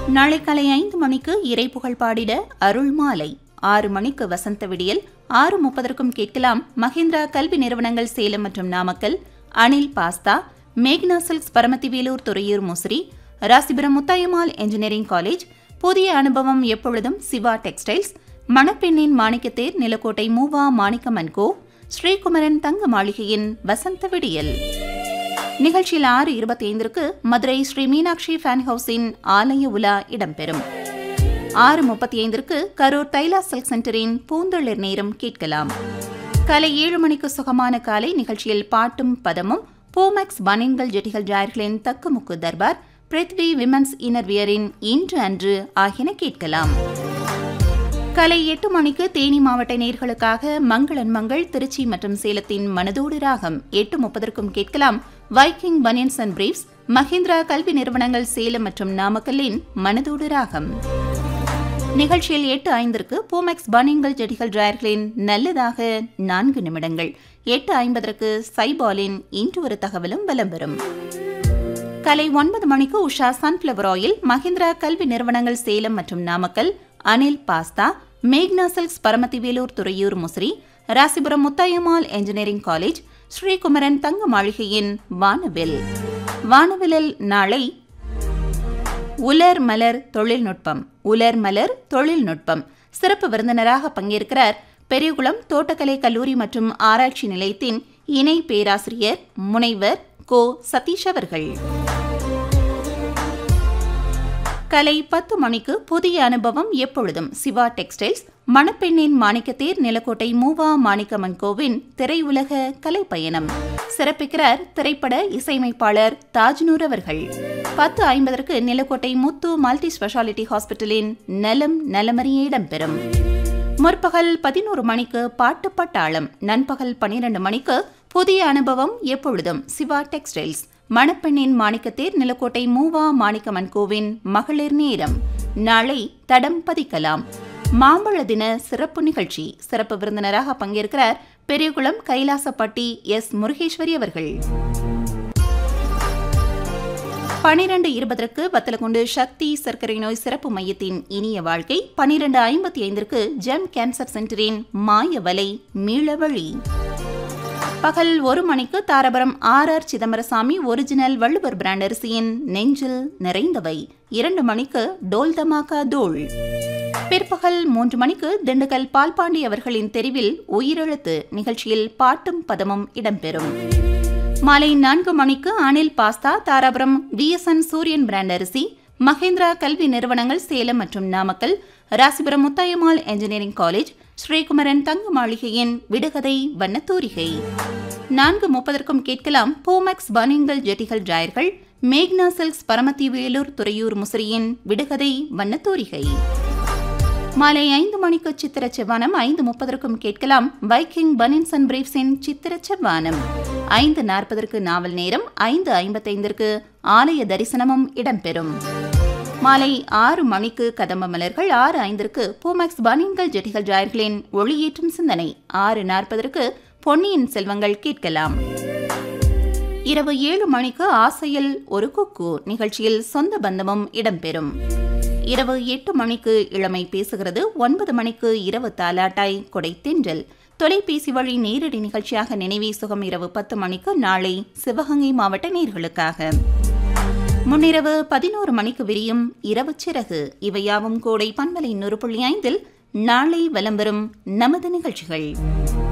நாளை காலை ஐந்து மணிக்கு இறைப்புகழ் பாடிட அருள் மாலை ஆறு மணிக்கு வசந்த விடியல் ஆறு முப்பதற்கும் கேட்கலாம் மஹிந்திரா கல்வி நிறுவனங்கள் சேலம் மற்றும் நாமக்கல் அனில் பாஸ்தா மேக்னா silks Paramathivelur Thuraiyur Musiri Rasipuram Muthayammal engineering college புதிய அனுபவம் எப்பொழுதும் சிவா டெக்ஸ்டைல்ஸ் மணப்பெண்ணின் மாணிக்கத்தேர் நிலக்கோட்டை மூவா மாணிக்கம் கோ ஸ்ரீகுமரன் தங்க மாளிகையின் வசந்த விடியல் நிகழ்ச்சியில் ஆறு இருபத்தி ஐந்திற்கு மதுரை ஸ்ரீ மீனாட்சி ஃபேன் ஹவுஸின் ஆலய உலா இடம்பெறும் ஆறு முப்பத்தி ஐந்திற்கு கரூர் தைலா சில்க் சென்டரின் பூந்தளிர் நேரம் கேட்கலாம் காலை ஏழு மணிக்கு சுகமான காலை நிகழ்ச்சியில் பாட்டும் பதமும் போமேக்ஸ் பனின்கள் ஜெட்டிகள் ஜாயர்களின் தக்குமுக்கு தர்பார் பிரித்வி விமன்ஸ் இன்னர்வியரின் இன்று அன்று ஆகியன கேட்கலாம் காலை எட்டு மணிக்கு தேனி மாவட்ட நேர்களுக்காக மங்களன் மங்கள் திருச்சி மற்றும் சேலத்தின் மனதோடு ராகம் எட்டு முப்பதற்கும் கேட்கலாம் Viking banians and briefs Mahindra கல்வி நிறுவனங்கள் சேலம் மற்றும் நாமக்கல்லின் மனதோடு ராகம் நிகழ்ச்சியில் எட்டு ஐந்திற்கு பூமெக்ஸ் பனியன்கள் ஜெடிகள் டிராயர்களின் நல்லதாக நான்கு நிமிடங்கள் எட்டு ஐம்பதற்கு சைபாலின் இன்று ஒரு தகவலும் வலம் வரும் கலை ஒன்பது மணிக்கு உஷா சன்ஃபிளவர் ஆயில் மஹிந்திரா கல்வி நிறுவனங்கள் சேலம் மற்றும் நாமக்கல் அனில் பாஸ்தா மேக்னா silks Paramathivelur Thuraiyur Musiri Rasipuram Muthayammal engineering college Srikumaran தங்க மாளிகையின் வானவில் வானவிலில் நாளை உலர் மலர் தொழில்நுட்பம் உலர் மலர் தொழில்நுட்பம் சிறப்பு விருந்தினராக பங்கேற்கிறார் பெரியகுளம் தோட்டக்கலை கல்லூரி மற்றும் ஆராய்ச்சி நிலையத்தின் இணை பேராசிரியர் முனைவர் கோ சதீஷ் அவர்கள் கலை பத்து மணிக்கு புதிய அனுபவம் எப்பொழுதும் சிவா டெக்ஸ்டைல்ஸ் மணப்பெண்ணின் மாணிக்கத்தேர் நிலக்கோட்டை மூவா மாணிக்கமன் கோவின் திரையுலக கலைப்பயணம் சிறப்பிக்கிறார் திரைப்பட இசையமைப்பாளர் தாஜ்னூர் அவர்கள் பத்து ஐம்பதற்கு நிலக்கோட்டை முத்து மல்டி ஸ்பெஷாலிட்டி ஹாஸ்பிட்டலின் நலம் நலமறிய இடம்பெறும் முற்பகல் பதினோரு மணிக்கு பாட்டு பட்டாளம் நண்பகல் பனிரெண்டு மணிக்கு புதிய அனுபவம் எப்பொழுதும் சிவா டெக்ஸ்டைல்ஸ் மணப்பெண்ணின் மாணிக்கத்தேர் நிலக்கோட்டை மூவா மாணிக்கமன் கோவின் மகளிர் நேரம் நாளை தடம் பதிக்கலாம் மாம்பழ தின சிறப்பு நிகழ்ச்சி சிறப்பு விருந்தினராக பங்கேற்கிறார் பெரியகுளம் கைலாசப்பட்டி எஸ் முருகேஸ்வரி அவர்கள் பனிரெண்டு இருபதற்கு வத்தலகுண்டு சக்தி சர்க்கரை நோய் சிறப்பு மையத்தின் இனிய வாழ்க்கை பனிரெண்டு ஐம்பத்தி ஐந்திற்கு ஜெம் கேன்சர் சென்டரின் மாயவலை மீளவழி பகல் ஒரு மணிக்கு Tharapuram R R Chidambarasamy original Valluvar brand அரிசியின் நெஞ்சில் நிறைந்தவை இரண்டு மணிக்கு டோல் தமாகா தோல் பிற்பகல் மூன்று மணிக்கு திண்டுக்கல் பால்பாண்டி அவர்களின் தெரிவில் உயிரெழுத்து நிகழ்ச்சியில் பாட்டும் பதமும் இடம்பெறும் மாலை நான்கு மணிக்கு Anil pasta Dharapuram VSN Suriyan brand அரிசி மகேந்திரா கல்வி நிறுவனங்கள் சேலம் மற்றும் நாமக்கல் ராசிபுரம் முத்தாயம்மாள் என்ஜினியரிங் காலேஜ் ஸ்ரீகுமரன் தங்க மாளிகையின் விடுகதை வண்ணத்தூரிகை நான்கு முப்பதற்கும் கேட்கலாம் போமேக்ஸ் பனியன்கள் ஜெட்டிகள் ஜாயர்கள் மேக்னா சில்க்ஸ் பரமத்தி வேலூர் துறையூர் முசிறியின் விடுகதை வண்ணத்தூரிகை மாலை ஐந்து மணிக்கு சித்திர செவ்வானம் ஐந்து முப்பதற்கும் கேட்கலாம் வைக்கிங் பனின்ஸ் அண்ட் பிரீப்ஸின் சித்திர செவ்வானம் ஐந்து நாற்பதற்கு நாவல் நேரம் ஐந்து ஐம்பத்தைந்திற்கு ஆலய தரிசனமும் இடம்பெறும் மாலை ஆறு மணிக்கு கதம்ப மலர்கள் ஆறு ஐந்திற்கு பூமேக்ஸ் பனியன்கள் ஜெட்டிகள் ஜாயர்களின் ஒளியேற்றும் சிந்தனை ஆறு நாற்பதற்கு பொன்னியின் செல்வங்கள் கேட்கலாம் இரவு ஏழு மணிக்கு ஆசையில் ஒரு குக்கு நிகழ்ச்சியில் சொந்த பந்தமும் இடம்பெறும் இரவு எட்டு மணிக்கு இளமை பேசுகிறது ஒன்பது மணிக்கு இரவு தாலாட்டாய் கொடை தென்றல் தொலைபேசி வழி நேரடி நிகழ்ச்சியாக நினைவே சுகம் இரவு பத்து மணிக்கு நாளை சிவகங்கை மாவட்ட நேர்களுக்காக முன்னிரவு பதினோரு மணிக்கு விரியும் இரவு சிறகு இவையாவும் கோடை பண்பலை நூறு புள்ளி ஐந்தில் நாளை வலம் வரும் நமது நிகழ்ச்சிகள்